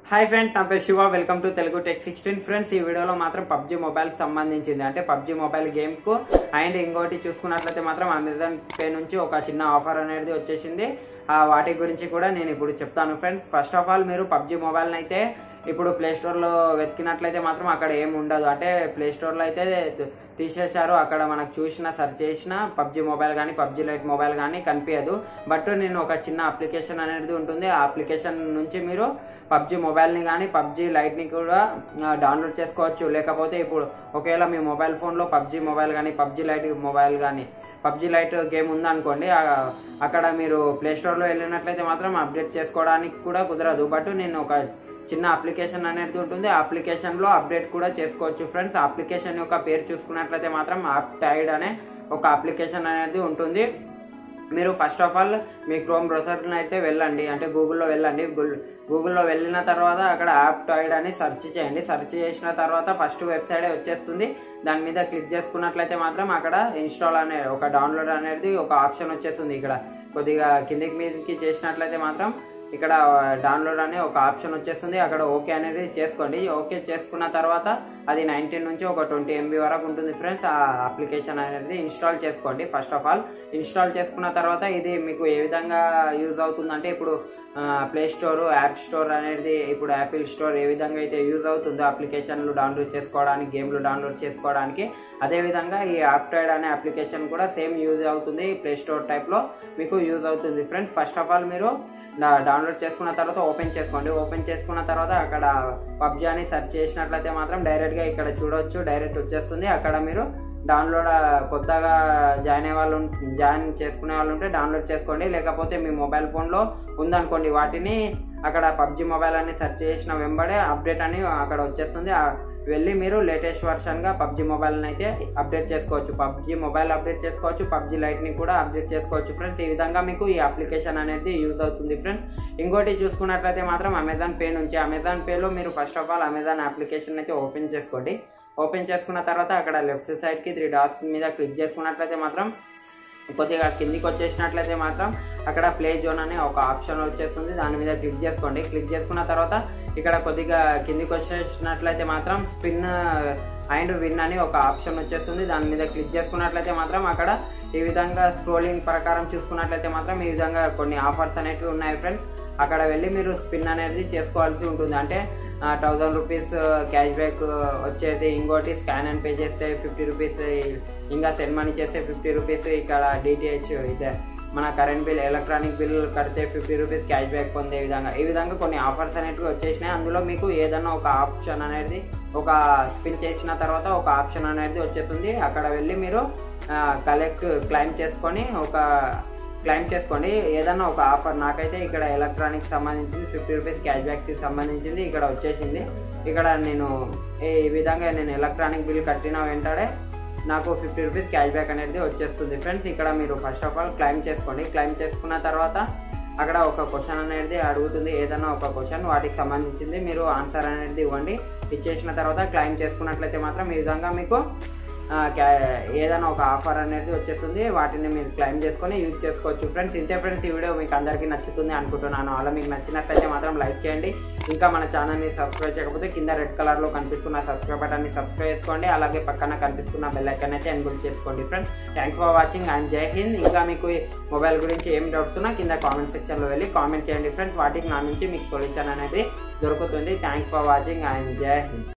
hi friends నా పేరు Shiva welcome to Telugu tech sixteen friends ఈ వీడియోలో మాత్రం పబ్జి మొబైల్ సంబంధించింది అంటే పబ్జి మొబైల్ గేమ్ కు అండ్ ఇంకోటి చూసుకున్నట్లయితే మాత్రం అమెజాన్ పే నుంచి ఒక చిన్న ఆఫర్ అనేది వచ్చేసింది ఆ వాటి గురించి కూడా నేను ఇప్పుడు చెప్తాను ఫ్రెండ్స్ ఫస్ట్ ఆఫ్ ఆల్ మీరు పబ్జి మొబైల్ అయితే ఇప్పుడు ప్లే స్టోర్ లో వెతికినట్లయితే మాత్రం అక్కడ ఏం ఉండదు అంటే ప్లే స్టోర్ లో అయితే తీసేశారు అక్కడ మనకు చూసిన సెర్చ్ చేసిన పబ్జి మొబైల్ కానీ పబ్జి లైట్ మొబైల్ కానీ కనిపించదు బట్ నేను ఒక చిన్న అప్లికేషన్ అనేది ఉంటుంది ఆ అప్లికేషన్ నుంచి మీరు పబ్జి మొబైల్ని కానీ పబ్జి లైట్ని కూడా డౌన్లోడ్ చేసుకోవచ్చు లేకపోతే ఇప్పుడు ఒకవేళ మీ మొబైల్ ఫోన్లో పబ్జి మొబైల్ కానీ పబ్జి లైట్ మొబైల్ కానీ పబ్జి లైట్ గేమ్ ఉందనుకోండి ఆ- అక్కడ మీరు ప్లే స్టోర్లో వెళ్ళినట్లయితే మాత్రం అప్డేట్ చేసుకోవడానికి కూడా కుదరదు బట్ నేను ఒక చిన్న అప్లికేషన్ అనేది ఉంటుంది ఆ అప్లికేషన్ లో అప్డేట్ కూడా చేసుకోవచ్చు ఫ్రెండ్స్ ఆ అప్లికేషన్ యొక్క పేరు చూసుకున్నట్లయితే మాత్రం యాప్ టైడ్ అనే ఒక అప్లికేషన్ అనేది ఉంటుంది మీరు ఫస్ట్ ఆఫ్ ఆల్ మీ క్రోమ్ బ్రౌజర్ని అయితే వెళ్ళండి అంటే గూగుల్లో వెళ్ళండి గూగుల్- గూగుల్లో వెళ్ళిన తర్వాత అక్కడ యాప్ టాయిడ్ అని సెర్చ్ చేయండి సెర్చ్ చేసిన తర్వాత ఫస్ట్ వెబ్సైట్ వచ్చేస్తుంది దాని మీద క్లిక్ చేసుకున్నట్లయితే మాత్రం అక్కడ ఇన్స్టాల్ అనే ఒక డౌన్లోడ్ అనేది ఒక ఆప్షన్ వచ్చేస్తుంది ఇక్కడ కొద్దిగా కిందికి మీదకి చేసినట్లయితే మాత్రం ఇక్కడ డౌన్లోడ్ అనే ఒక ఆప్షన్ వచ్చేస్తుంది అక్కడ ఓకే అనేది చేసుకోండి ఓకే చేసుకున్న తర్వాత అది నైన్టీన్ నుంచి ఒక ట్వంటీ ఎంబీ వరకు ఉంటుంది ఫ్రెండ్స్ ఆ అప్లికేషన్ అనేది ఇన్స్టాల్ చేసుకోండి ఫస్ట్ ఆఫ్ ఆల్ ఇన్స్టాల్ చేసుకున్న తర్వాత ఇది మీకు ఏ విధంగా యూజ్ అవుతుందంటే ఇప్పుడు ప్లే స్టోర్ యాప్ స్టోర్ అనేది ఇప్పుడు యాపిల్ స్టోర్ ఏ విధంగా అయితే యూజ్ అవుతుందో అప్లికేషన్లు డౌన్లోడ్ చేసుకోవడానికి గేమ్లు డౌన్లోడ్ చేసుకోవడానికి అదే విధంగా ఈ యాప్టైడ్ అనే అప్లికేషన్ కూడా సేమ్ యూజ్ అవుతుంది ప్లే స్టోర్ టైప్లో మీకు యూజ్ అవుతుంది ఫ్రెండ్స్ ఫస్ట్ ఆఫ్ ఆల్ మీరు డా- డౌన్లోడ్ చేసుకున్న తర్వాత ఓపెన్ చేసుకోండి ఓపెన్ చేసుకున్న తర్వాత అక్కడ పబ్జి అని సెర్చ్ చేసినట్లయితే మాత్రం డైరెక్ట్గా ఇక్కడ చూడొచ్చు డైరెక్ట్ వచ్చేస్తుంది అక్కడ మీరు డౌన్లోడ్ ఆ, కొత్తగా జాయిన్ అయ్యే వాళ్ళు ఉం- జాయిన్ చేసుకునే వాళ్ళు ఉంటే డౌన్లోడ్ చేసుకోండి లేకపోతే మీ మొబైల్ ఫోన్లో ఉందనుకోండి వాటిని అక్కడ పబ్జి మొబైల్ అని సెర్చ్ చేసిన వెంబడే అప్డేట్ అని అక్కడ వచ్చేస్తుంది ఆ వెళ్ళి మీరు లేటెస్ట్ వర్షన్గా పబ్జి మొబైల్ని అయితే అప్డేట్ చేసుకోవచ్చు పబ్జి మొబైల్ అప్డేట్ చేసుకోవచ్చు పబ్జి లైట్ని కూడా అప్డేట్ చేసుకోవచ్చు ఫ్రెండ్స్ ఈ విధంగా మీకు ఈ అప్లికేషన్ అనేది యూజ్ అవుతుంది ఫ్రెండ్స్ ఇంకోటి చూసుకున్నట్లయితే మాత్రం అమెజాన్ పే నుంచి అమెజాన్ పేలో మీరు first of all Amazon application అయితే ఓపెన్ చేసుకోండి ఓపెన్ చేసుకున్న తర్వాత అక్కడ లెఫ్ట్ సైడ్కి త్రీ డాట్స్ మీద క్లిక్ చేసుకున్నట్లయితే మాత్రం కొద్దిగా కిందికి వచ్చేసినట్లయితే మాత్రం అక్కడ ప్లే జోన్ అనే ఒక ఆప్షన్ వచ్చేస్తుంది దాని మీద క్లిక్ చేసుకోండి క్లిక్ చేసుకున్న తర్వాత ఇక్కడ కొద్దిగా కిందికి వచ్చేసినట్లయితే మాత్రం స్పిన్ అండ్ విన్ అని ఒక ఆప్షన్ వచ్చేస్తుంది దాని మీద క్లిక్ చేసుకున్నట్లయితే మాత్రం అక్కడ ఈ విధంగా స్క్రోలింగ్ ప్రకారం చూసుకున్నట్లయితే మాత్రం ఈ విధంగా కొన్ని ఆఫర్స్ అనేవి ఉన్నాయి ఫ్రెండ్స్ అక్కడ వెళ్ళి మీరు స్పిన్ అనేది చేసుకోవాల్సి ఉంటుంది అంటే థౌజండ్ రూపీస్ క్యాష్ బ్యాక్ వచ్చేది ఇంకోటి స్కాన్ అండ్ పే చేస్తే ఫిఫ్టీ రూపీస్ ఇంకా సెండ్ మనీ చేస్తే ఫిఫ్టీ రూపీస్ ఇక్కడ డిటిహెచ్ ఇదే మన కరెంట్ బిల్ ఎలక్ట్రానిక్ బిల్ కడితే ఫిఫ్టీ రూపీస్ క్యాష్ బ్యాక్ పొందే విధంగా ఈ విధంగా కొన్ని ఆఫర్స్ అనేవి వచ్చేసినాయి అందులో మీకు ఏదైనా ఒక ఆప్షన్ అనేది ఒక స్పిన్ చేసిన తర్వాత ఒక ఆప్షన్ అనేది వచ్చేస్తుంది అక్కడ వెళ్ళి మీరు కలెక్ట్ క్లైమ్ చేసుకొని ఒక క్లైమ్ చేసుకోండి ఏదన్నా ఒక ఆఫర్ నాకైతే ఇక్కడ ఎలక్ట్రానిక్ సంబంధించింది ఫిఫ్టీ రూపీస్ క్యాష్ బ్యాక్కి సంబంధించింది ఇక్కడ వచ్చేసింది ఇక్కడ నేను ఈ విధంగా నేను ఎలక్ట్రానిక్ బిల్ కట్టిన వెంటనే నాకు ఫిఫ్టీ రూపీస్ క్యాష్ బ్యాక్ అనేది వచ్చేస్తుంది ఫ్రెండ్స్ ఇక్కడ మీరు ఫస్ట్ ఆఫ్ ఆల్ క్లైమ్ చేసుకోండి క్లైమ్ చేసుకున్న తర్వాత అక్కడ ఒక క్వశ్చన్ అనేది అడుగుతుంది ఏదైనా ఒక క్వశ్చన్ వాటికి సంబంధించింది మీరు ఆన్సర్ అనేది ఇవ్వండి ఇచ్చేసిన తర్వాత క్లైమ్ చేసుకున్నట్లయితే మాత్రం ఈ విధంగా మీకు ఆ, క్యా- ఏదైనా ఒక ఆఫర్ అనేది వచ్చేస్తుంది వాటిని మీరు క్లైమ్ చేసుకొని యూజ్ చేసుకోవచ్చు ఫ్రెండ్స్ ఇంతే ఫ్రెండ్స్ ఈ వీడియో మీకు అందరికీ నచ్చుతుంది అనుకుంటున్నాను అలా మీకు నచ్చినట్లయితే మాత్రం లైక్ చేయండి ఇంకా మన ఛానల్ని సబ్స్క్రైబ్ చేయకపోతే కింద రెడ్ కలర్లో కనిపిస్తున్న సబ్స్క్రైబ్ బటన్ని సబ్స్క్రైబ్ చేసుకోండి అలాగే పక్కన కనిపిస్తున్న బెల్ ఐకాన్ అయితే ఎన్బుల్ చేసుకోండి friends thanks for watching and జై హింద్ ఇంకా మీకు ఈ మొబైల్ గురించి ఏం డౌట్స్ ఉన్నా కింద కామెంట్ సెక్షన్లో వెళ్ళి కామెంట్ చేయండి ఫ్రెండ్స్ వాటికి నా నుంచి మీకు సొల్యూషన్ అనేది దొరుకుతుంది థ్యాంక్స్ ఫర్ వాచింగ్ అండ్ జై హింద్